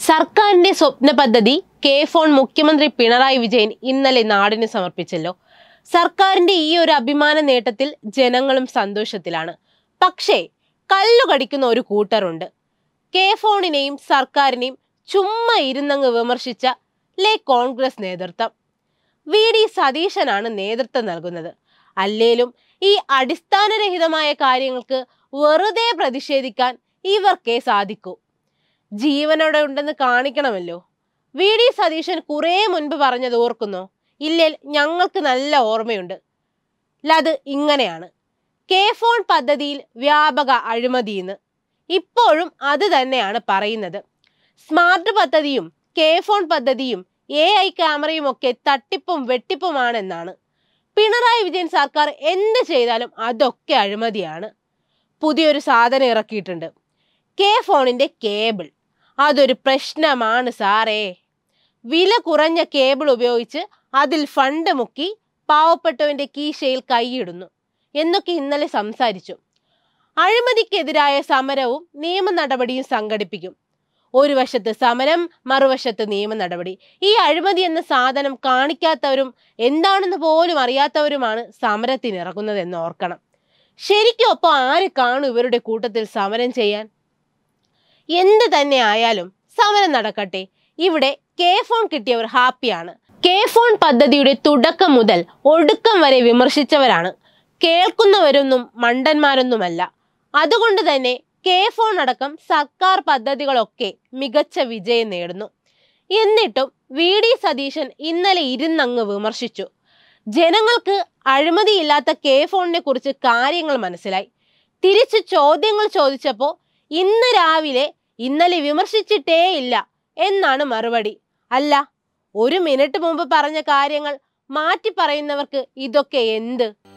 സർക്കാരിന്റെ സ്വപ്ന പദ്ധതി K phone മുഖ്യമന്ത്രി പിണറായി വിജയൻ ഇന്നലെ നാടിന് സമർപ്പിച്ചല്ലോ സർക്കാരിന്റെ ഈ ഒരു അഭിമാന നേട്ടത്തിൽ ജനങ്ങളും സന്തോഷത്തിലാണ് പക്ഷേ കല്ലു കടിക്കുന്ന ഒരു കൂട്ടറുണ്ട് കെ ഫോണിനെയും സർക്കാരിനെയും ചുമ്മാ ഇരുന്നങ്ങ് വിമർശിച്ച ലേ കോൺഗ്രസ് നേതൃത്വം വി ഡി സതീശനാണ് നേതൃത്വം നൽകുന്നത് അല്ലേലും ഈ അടിസ്ഥാനരഹിതമായ കാര്യങ്ങൾക്ക് വെറുതെ പ്രതിഷേധിക്കാൻ ഇവർക്കേ സാധിക്കൂ ജീവനോടെ ഉണ്ടെന്ന് കാണിക്കണമല്ലോ വി ഡി സതീശൻ കുറേ മുൻപ് പറഞ്ഞത് ഓർക്കുന്നോ ഇല്ലേൽ ഞങ്ങൾക്ക് നല്ല ഓർമ്മയുണ്ട് ലത് ഇങ്ങനെയാണ് കെ ഫോൺ പദ്ധതിയിൽ വ്യാപക അഴിമതിയെന്ന് ഇപ്പോഴും അത് തന്നെയാണ് പറയുന്നത് സ്മാർട്ട് പദ്ധതിയും കെ ഫോൺ പദ്ധതിയും എ ഐ ക്യാമറയും ഒക്കെ തട്ടിപ്പും വെട്ടിപ്പുമാണെന്നാണ് പിണറായി വിജയൻ സർക്കാർ എന്ത് ചെയ്താലും അതൊക്കെ അഴിമതിയാണ് പുതിയൊരു സാധനം ഇറക്കിയിട്ടുണ്ട് കെ ഫോണിന്റെ കേബിൾ അതൊരു പ്രശ്നമാണ് സാറേ വില കുറഞ്ഞ കേബിൾ ഉപയോഗിച്ച് അതിൽ ഫണ്ട് മുക്കി പാവപ്പെട്ടവന്റെ കീശയിൽ കൈയിടുന്നു എന്നൊക്കെ ഇന്നലെ സംസാരിച്ചു അഴിമതിക്കെതിരായ സമരവും നിയമ നടപടിയും സംഘടിപ്പിക്കും ഒരു വശത്ത് സമരം മറുവശത്ത് നിയമ നടപടി ഈ അഴിമതി എന്ന സാധനം കാണിക്കാത്തവരും എന്താണെന്ന് പോലും അറിയാത്തവരുമാണ് സമരത്തിന് ഇറങ്ങുന്നത് എന്ന് ഓർക്കണം ശരിക്കും ഒപ്പം ആര് കാണും ഇവരുടെ കൂട്ടത്തിൽ സമരം ചെയ്യാൻ എന്ത് തന്നെ ആയാലും സമരം നടക്കട്ടെ ഇവിടെ കെ ഫോൺ കിട്ടിയവർ ഹാപ്പിയാണ് കെ ഫോൺ പദ്ധതിയുടെ തുടക്കം മുതൽ ഒടുക്കം വരെ വിമർശിച്ചവരാണ് കേൾക്കുന്നവരൊന്നും മണ്ടന്മാരൊന്നുമല്ല അതുകൊണ്ട് തന്നെ കെ ഫോൺ അടക്കം സർക്കാർ പദ്ധതികളൊക്കെ മികച്ച വിജയം നേടുന്നു എന്നിട്ടും വി ഡി സതീശൻ ഇന്നലെ ഇരുന്നങ്ങ് വിമർശിച്ചു ജനങ്ങൾക്ക് അഴിമതിയില്ലാത്ത കെ ഫോണിനെ കുറിച്ച് കാര്യങ്ങൾ മനസ്സിലായി തിരിച്ച് ചോദ്യങ്ങൾ ചോദിച്ചപ്പോൾ ഇന്ന് രാവിലെ ഇന്നലെ വിമർശിച്ചിട്ടേ ഇല്ല എന്നാണ് മറുപടി അല്ല ഒരു മിനിറ്റ് മുമ്പ് പറഞ്ഞ കാര്യങ്ങൾ മാറ്റി പറയുന്നവർക്ക് ഇതൊക്കെ എന്ത്